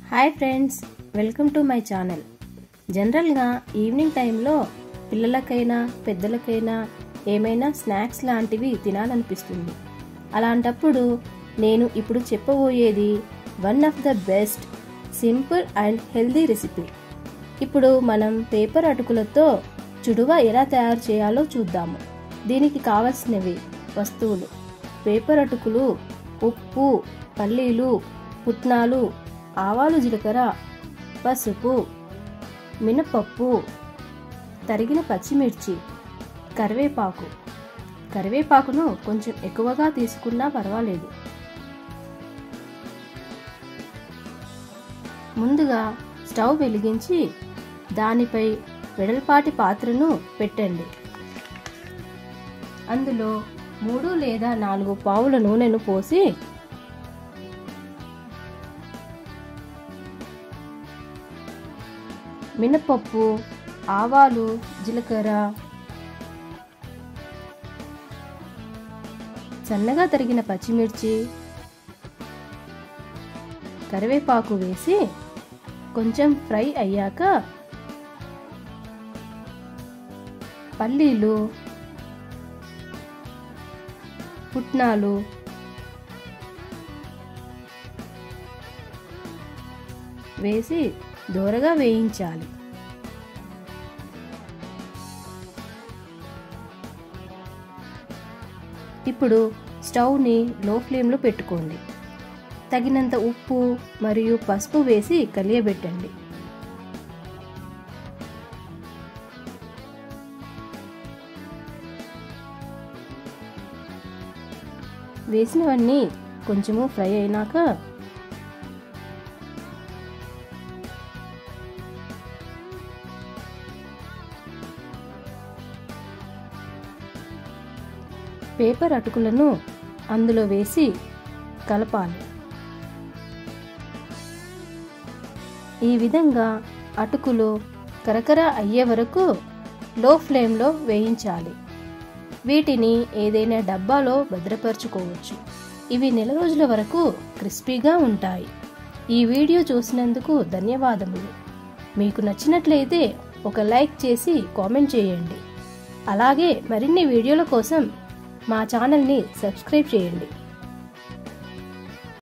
hi friends welcome to my channel జనరల్గా evening టైంలో పిల్లలకైనా పెద్దలకైనా ఏమైనా స్నాక్స్ లాంటివి తినాలనిపిస్తుంది అలాంటప్పుడు నేను ఇప్పుడు చెప్పబోయేది one of the best simple and healthy recipe ఇప్పుడు మనం పేపర్ అటుకులతో చుడువ ఎలా తయారు చేయాలో చూద్దాము దీనికి కావలసినవి వస్తువులు పేపర్ అటుకులు ఉప్పు పల్లీలు పుట్నాలు ఆవాలు జీలకర్ర పసుపు మినపప్పు తరిగిన పచ్చిమిర్చి కరివేపాకు కరివేపాకును కొంచెం ఎక్కువగా తీసుకున్నా పర్వాలేదు ముందుగా స్టవ్ వెలిగించి దానిపై వెడల్పాటి పాత్రను పెట్టండి అందులో మూడు లేదా నాలుగు పావుల నూనెను పోసి మినపప్పు ఆవాలు జీలకర్ర సన్నగా తరిగిన పచ్చిమిర్చి కరివేపాకు వేసి కొంచెం ఫ్రై అయ్యాక పల్లీలు పుట్నాలు వేసి దోరగా వేయించాలి ఇప్పుడు స్టవ్ని లో ఫ్లేమ్లో పెట్టుకోండి తగినంత ఉప్పు మరియు పసుపు వేసి కలియబెట్టండి వేసినవన్నీ కొంచెము ఫ్రై అయినాక పేపర్ అటుకులను అందులో వేసి కలపాలి ఈ విధంగా అటుకులు కరకర అయ్యే వరకు లో ఫ్లేమ్లో వేయించాలి వీటిని ఏదైనా డబ్బాలో భద్రపరచుకోవచ్చు ఇవి నెల రోజుల వరకు క్రిస్పీగా ఉంటాయి ఈ వీడియో చూసినందుకు ధన్యవాదములు మీకు నచ్చినట్లయితే ఒక లైక్ చేసి కామెంట్ చేయండి అలాగే మరిన్ని వీడియోల కోసం మా ఛానల్ని సబ్స్క్రైబ్ చేయండి